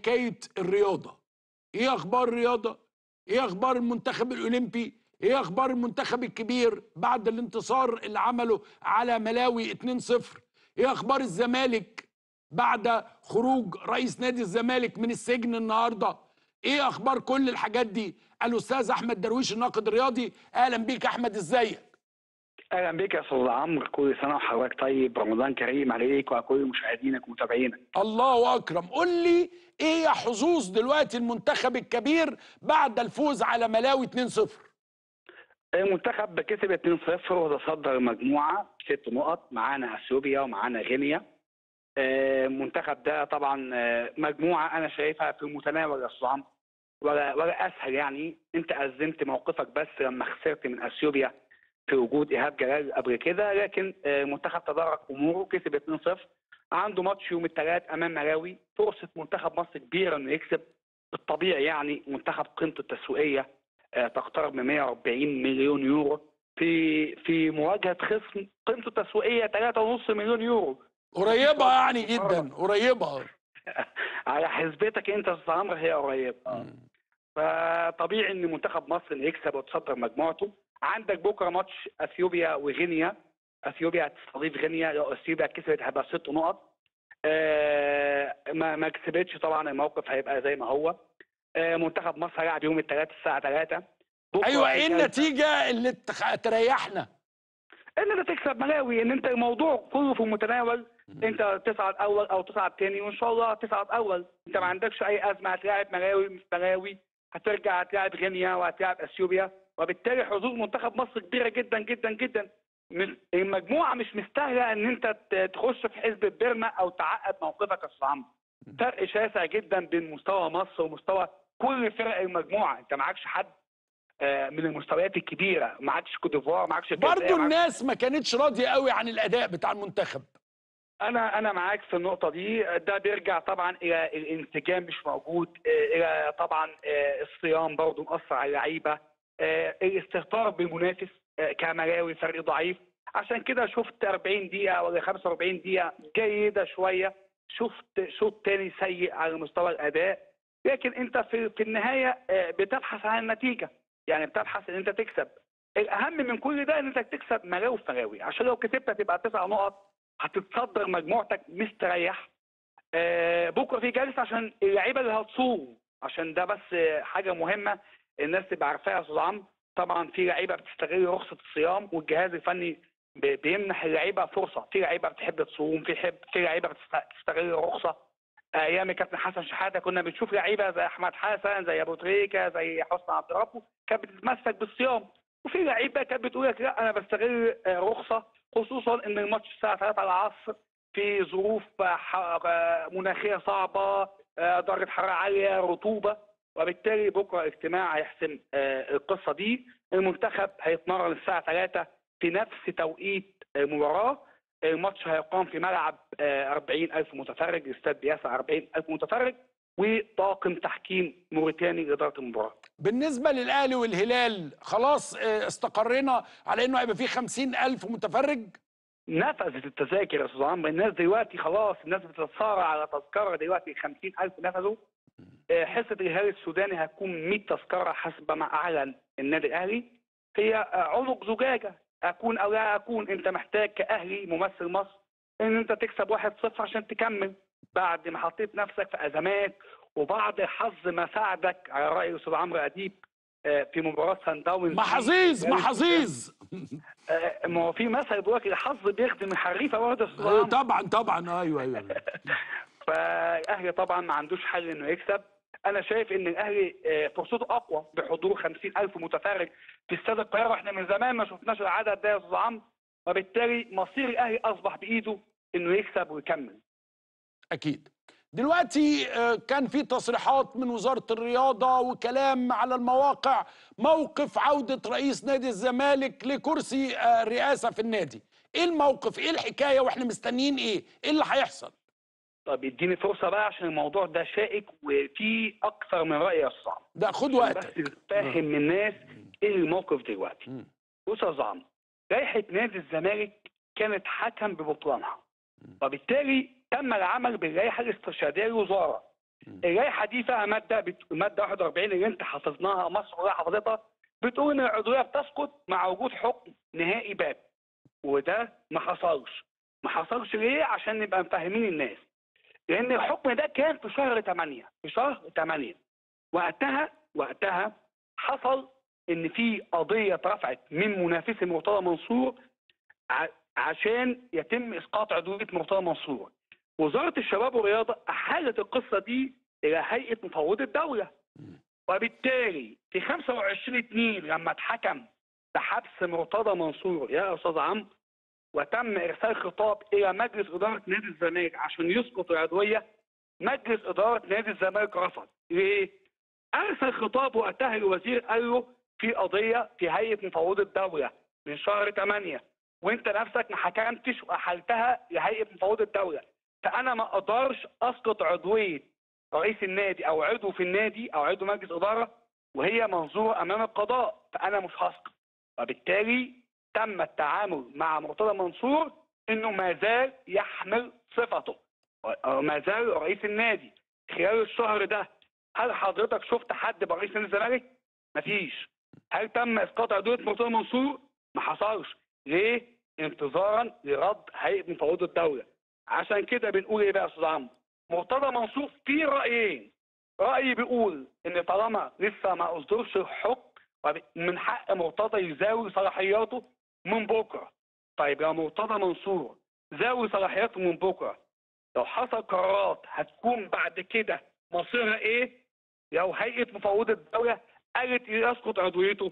حكايه الرياضه ايه اخبار الرياضه ايه اخبار المنتخب الاولمبي ايه اخبار المنتخب الكبير بعد الانتصار اللي عمله على ملاوي 2-0 ايه اخبار الزمالك بعد خروج رئيس نادي الزمالك من السجن النهارده ايه اخبار كل الحاجات دي الاستاذ احمد درويش الناقد الرياضي اهلا بيك احمد ازيك اهلا بك يا استاذ عمرو كل سنه وحضرتك طيب رمضان كريم عليك وعلى كل مشاهدينك ومتابعينك الله اكرم قول لي ايه حظوظ دلوقتي المنتخب الكبير بعد الفوز على ملاوي 2-0 المنتخب كسب 2-0 وتصدر المجموعه ست نقط معانا اثيوبيا ومعانا غينيا آه، المنتخب ده طبعا آه، مجموعه انا شايفها في المتناول يا استاذ عمرو ولا ولا اسهل يعني انت ازمت موقفك بس لما خسرت من اثيوبيا في وجود ايهاب جلال قبل كده لكن آه، المنتخب تدارك اموره كسب 2-0 عنده ماتش يوم الثلاث امام ملاوي فرصه منتخب مصر كبيره انه يكسب بالطبيعي يعني منتخب قيمته التسويقيه آه، تقترب من 140 مليون يورو في في مواجهه خصم قيمته التسويقيه 3.5 مليون يورو قريبه يعني جدا قريبه على حسبتك انت يا استاذ عمرو هي قريبه آه. فطبيعي ان منتخب مصر يكسب ويتصدر مجموعته عندك بكره ماتش اثيوبيا وغينيا اثيوبيا هتستضيف غينيا لو اثيوبيا كسبت هيبقى ست نقط آه ما ما كسبتش طبعا الموقف هيبقى زي ما هو آه منتخب مصر هيلعب يوم الثلاث الساعه 3 ايوه ايه النتيجه اللي تخ- تريحنا ان انت تكسب ملاوي ان انت الموضوع كله في المتناول انت تصعد اول او تصعد تاني وان شاء الله تصعد اول انت ما عندكش اي ازمه هتلاعب ملاوي مش ملاوي هترجع هتلاعب غينيا وهتلاعب اثيوبيا وبالتالي حظوظ منتخب مصر كبيره جدا جدا جدا مش- المجموعه مش مستاهله ان انت ت- تخش في حزب بيرما او تعقد موقفك يا استاذ عمرو فرق شاسع جدا بين مستوى مصر ومستوى كل فرق المجموعه انت معكش حد آه، من المستويات الكبيره معكش كوت ديفوار معكش الجزائر، برضو معكش- الناس ما كانتش راضيه قوي عن الاداء بتاع المنتخب انا انا معاك في النقطه دي ده بيرجع طبعا الى الانسجام مش موجود آه، الى طبعا آه، الصيام برضه مأثر على اللعيبه آه، الاستهتار بالمنافس آه، كملاوي فريق ضعيف عشان كده شفت 40 دقيقه ولا 45 دقيقه جيده شويه شفت شوط تاني سيء على مستوى الاداء لكن انت في في النهايه آه، بتبحث عن النتيجه يعني بتبحث ان انت تكسب الاهم من كل ده ان انت تكسب ملاوي في ملاوي عشان لو كسبت هتبقى تسع نقط هتتصدر مجموعتك مستريح آه، بكره في جلسه عشان اللعيبه اللي هتصوم عشان ده بس آه، حاجه مهمه الناس تبقى عارفاها يا استاذ عمرو طبعا في لعيبه بتستغل رخصه الصيام والجهاز الفني ب- بيمنح اللعيبه فرصه في لعيبه بتحب تصوم في حب في لعيبه بتست- بتستغل الرخصه ايام الكابتن حسن شحاته كنا بنشوف لعيبه زي احمد حسن زي ابو تريكه زي حسني عبد ربه كانت بتتمسك بالصيام وفي لعيبه كانت بتقول لك لا انا بستغل آه، رخصه خصوصا ان الماتش الساعه 3 العصر في ظروف آه، ح- آه، مناخيه صعبه آه، درجه حراره عاليه رطوبه وبالتالي بكره اجتماع هيحسم آه، القصه دي المنتخب هيتمرن الساعه 3 في نفس توقيت المباراه الماتش هيقام في ملعب آه، 40000 متفرج استاد بياسع 40000 متفرج وطاقم تحكيم موريتاني لاداره المباراه بالنسبه للاهلي والهلال خلاص آه، استقرينا على انه هيبقى فيه خمسين الف متفرج نفذت التذاكر يا استاذ عمرو الناس دلوقتي خلاص الناس بتتصارع على تذكره دلوقتي 50000 نفذوا آه، حصه الهلال السوداني هتكون 100 تذكره حسب ما اعلن النادي الاهلي هي آه، عنق زجاجه اكون او لا اكون انت محتاج كاهلي ممثل مصر ان انت تكسب 1-0 عشان تكمل بعد ما حطيت نفسك في ازمات وبعض الحظ ما ساعدك على راي الاستاذ عمرو اديب آه، في مباراه سان داونز محظوظ محظوظ آه، ما هو في مثل بيقول لك الحظ بيخدم الحريفه برضه يا استاذ آه، عمرو طبعا طبعا ايوه ايوه فالاهلي طبعا ما عندوش حل انه يكسب انا شايف ان الاهلي آه، فرصته اقوى بحضور 50000 متفرج في استاد القاهره واحنا من زمان ما شفناش العدد ده يا استاذ عمرو وبالتالي مصير الاهلي اصبح بايده انه يكسب ويكمل اكيد دلوقتي آه، كان في تصريحات من وزاره الرياضه وكلام على المواقع موقف عوده رئيس نادي الزمالك لكرسي آه، الرئاسه في النادي ايه الموقف ايه الحكايه واحنا مستنيين ايه ايه اللي هيحصل طب اديني فرصه بقى عشان الموضوع ده شائك وفي اكثر من راي يا استاذ عمرو ده خد عشان وقتك بس تفهم من الناس ايه الموقف دلوقتي مم. بص يا أستاذ عمرو لائحه نادي الزمالك كانت حكم ببطلانها وبالتالي تم العمل باللائحه الاسترشاديه للوزاره اللائحه دي فيها ماده بت... ماده 41 اللي انت حفظناها مصر كلها حفظتها بتقول ان العضويه بتسقط مع وجود حكم نهائي باب وده ما حصلش ما حصلش ليه عشان نبقى مفهمين الناس لان الحكم ده كان في شهر 8 في شهر 8 وقتها وقتها حصل ان في قضيه اترفعت من منافسي مرتضى منصور ع- عشان يتم اسقاط عضويه مرتضى منصور وزاره الشباب والرياضه احالت القصه دي الى هيئه مفوضي الدوله وبالتالي في 25 2 لما اتحكم بحبس مرتضى منصور يا استاذ عمرو وتم ارسال خطاب الى مجلس اداره نادي الزمالك عشان يسقط العضويه مجلس اداره نادي الزمالك رفض ليه؟ ارسل خطاب وقتها الوزير قال له في قضيه في هيئه مفوضي الدوله من شهر 8 وانت نفسك ما حكمتش واحلتها لهيئه مفوضي الدوله فانا ما اقدرش اسقط عضويه رئيس النادي او عضو في النادي او عضو مجلس اداره وهي منظوره امام القضاء فانا مش هسقط وبالتالي تم التعامل مع مرتضى منصور انه ما زال يحمل صفته وما زال رئيس النادي خلال الشهر ده هل حضرتك شفت حد برئيس نادي الزمالك؟ مفيش هل تم اسقاط عضويه مرتضى منصور؟ ما حصلش ليه؟ انتظارا لرد هيئه مفوضي الدوله عشان كده بنقول ايه بقى يا استاذ عمرو؟ مرتضى منصور في رايين راي بيقول ان طالما لسه ما اصدرش الحكم وب- من حق مرتضى يزاوي صلاحياته من بكره طيب يا مرتضى منصور زاوي صلاحياته من بكره لو حصل قرارات هتكون بعد كده مصيرها ايه لو هيئه مفوضي الدوله قالت يسقط عضويته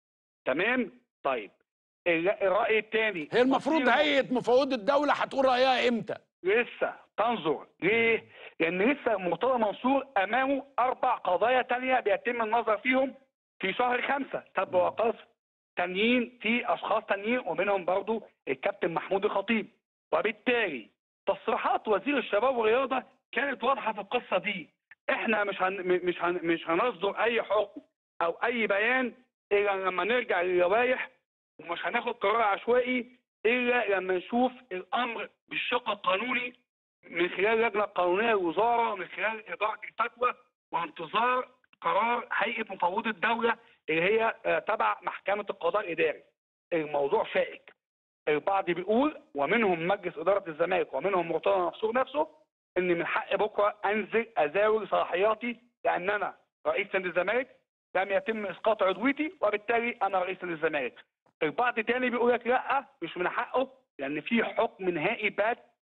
تمام طيب ال- الراي الثاني هي المفروض هيئه مفوضي الدوله هتقول رايها امتى لسه تنظر ليه؟ لأن لسه مرتضى منصور أمامه أربع قضايا تانية بيتم النظر فيهم في شهر خمسة سب وقذف تانيين في أشخاص تانيين ومنهم برضو الكابتن محمود الخطيب وبالتالي تصريحات وزير الشباب والرياضة كانت واضحة في القصة دي احنا مش هن مش هن مش هنصدر أي حكم أو أي بيان إلا لما نرجع للوائح ومش هناخد قرار عشوائي الا لما نشوف الامر بالشق القانوني من خلال اللجنه القانونيه للوزاره ومن خلال اداره الفتوى وانتظار قرار هيئه مفوضي الدوله اللي هي آه، تبع محكمه القضاء الاداري. الموضوع شائك. البعض بيقول ومنهم مجلس اداره الزمالك ومنهم مرتضى منصور نفسه ان من حق بكره انزل ازاول صلاحياتي لان انا رئيس نادي الزمالك لم يتم اسقاط عضويتي وبالتالي انا رئيس نادي الزمالك. البعض تاني بيقول لك لا مش من حقه لان في حكم نهائي بات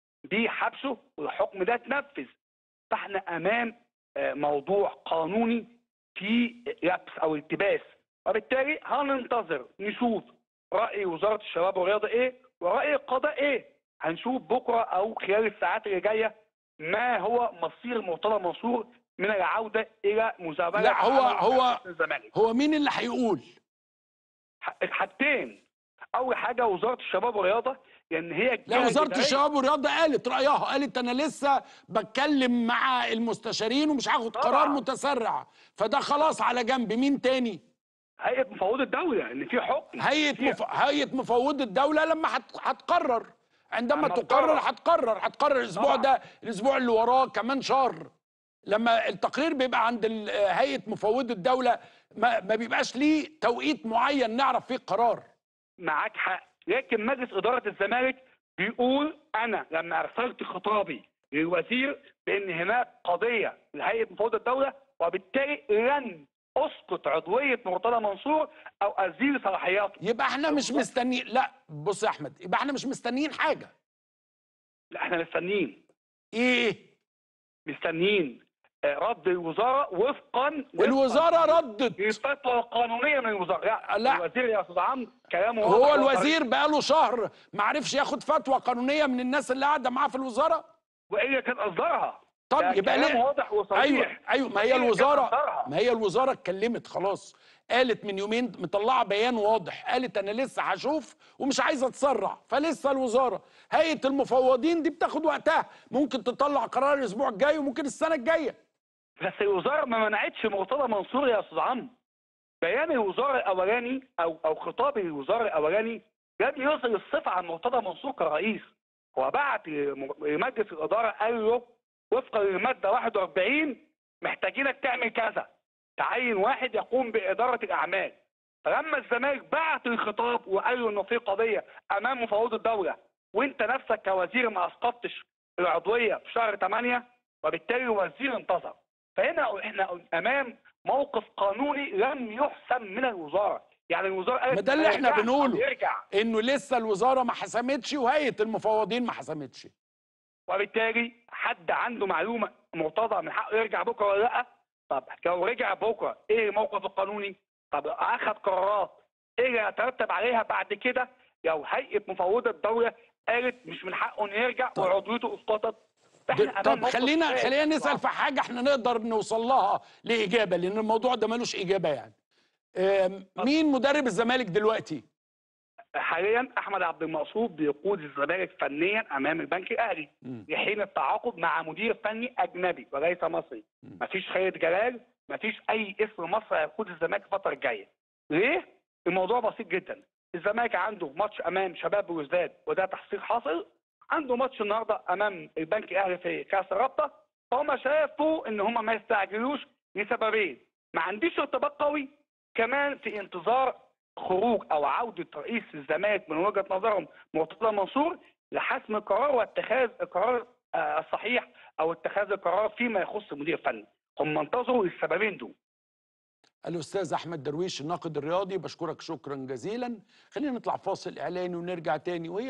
بحبسه والحكم ده اتنفذ فاحنا امام آه، موضوع قانوني في لبس او التباس وبالتالي هننتظر نشوف راي وزاره الشباب والرياضه ايه وراي القضاء ايه هنشوف بكره او خلال الساعات اللي جايه ما هو مصير مرتضى منصور من العوده الى مزاوله لا، هو- عمل هو- الزمالك هو مين اللي هيقول ح- حاجتين اول حاجه وزاره الشباب والرياضه لان هي لا الجهة وزاره الإدارية. الشباب والرياضه قالت رايها قالت انا لسه بتكلم مع المستشارين ومش هاخد طبعاً. قرار متسرع فده خلاص على جنب مين تاني هيئه مفوضي الدوله ان في حكم هيئه فيها. مف... هيئه مفوضي الدوله لما هت... هتقرر عندما لما تقرر تقرر. هتقرر هتقرر الاسبوع طبعاً. ده الاسبوع اللي وراه كمان شهر لما التقرير بيبقى عند ال- هيئه مفوضي الدوله ما, ما بيبقاش ليه توقيت معين نعرف فيه القرار معاك حق لكن مجلس اداره الزمالك بيقول انا لما ارسلت خطابي للوزير بان هناك قضيه لهيئه مفوضي الدوله وبالتالي لن اسقط عضويه مرتضى منصور او ازيل صلاحياته يبقى احنا مش مستنيين لا بص يا احمد يبقى احنا مش مستنيين حاجه لا احنا مستنيين ايه مستنيين آه، رد الوزاره وفقا وفقاً الوزاره ردت الفتوى القانونيه من الوزاره لا, لا. الوزير يا استاذ عمرو كلامه واضح هو وصريح. الوزير بقاله شهر ما عرفش ياخد فتوى قانونيه من الناس اللي قاعده معاه في الوزاره والا كان اصدرها طب ده يبقى كلام ليه واضح وصريح ايوه ايوه ما هي وإلا كان الوزاره أصدرها. ما هي الوزاره اتكلمت خلاص قالت من يومين مطلعه بيان واضح قالت انا لسه هشوف ومش عايزه اتسرع فلسه الوزاره هيئه المفوضين دي بتاخد وقتها ممكن تطلع قرار الاسبوع الجاي وممكن السنه الجايه بس الوزاره ما منعتش مرتضى منصور يا استاذ عمرو بيان الوزاره الاولاني او او خطاب الوزاره الاولاني لم يصل الصفه عن مرتضى منصور كرئيس هو بعت لم- لمجلس الاداره قال له وفقا للماده 41 محتاجينك تعمل كذا تعين واحد يقوم باداره الاعمال فلما الزمالك بعت الخطاب وقال له انه في قضيه امام مفوض الدوله وانت نفسك كوزير ما اسقطتش العضويه في شهر 8 وبالتالي الوزير انتظر فهنا احنا امام موقف قانوني لم يحسم من الوزاره يعني الوزاره قالت ما ده اللي احنا يرجع أو بنقوله. يرجع انه لسه الوزاره ما حسمتش وهيئه المفوضين ما حسمتش وبالتالي حد عنده معلومه مرتضى من حقه يرجع بكره ولا لا طب لو رجع بكره ايه الموقف القانوني طب اخذ قرارات ايه اللي هيترتب عليها بعد كده لو هيئه مفوضه الدوله قالت مش من حقه انه يرجع طيب. وعضويته اسقطت فاحنا د- أمام طب موقف خلينا ثالث. خلينا نسال في حاجه احنا نقدر نوصل لها لاجابه لان الموضوع ده ملوش اجابه يعني آم، مين مدرب الزمالك دلوقتي حاليا احمد عبد المقصود بيقود الزمالك فنيا امام البنك الاهلي مم. لحين التعاقد مع مدير فني اجنبي وليس مصري مم. مفيش خالد جلال مفيش اي اسم مصري هيقود الزمالك الفتره الجايه ليه الموضوع بسيط جدا الزمالك عنده ماتش امام شباب بلوزداد وده تحصيل حاصل عنده ماتش النهارده امام البنك الاهلي في كاس الرابطه فهم شافوا ان هم ما يستعجلوش لسببين ما عنديش ارتباط قوي كمان في انتظار خروج او عوده رئيس الزمالك من وجهه نظرهم مرتضى منصور لحسم القرار واتخاذ القرار آه، الصحيح او اتخاذ القرار فيما يخص المدير الفني هم انتظروا السببين دول الاستاذ احمد درويش الناقد الرياضي بشكرك شكرا جزيلا خلينا نطلع فاصل اعلاني ونرجع تاني وهي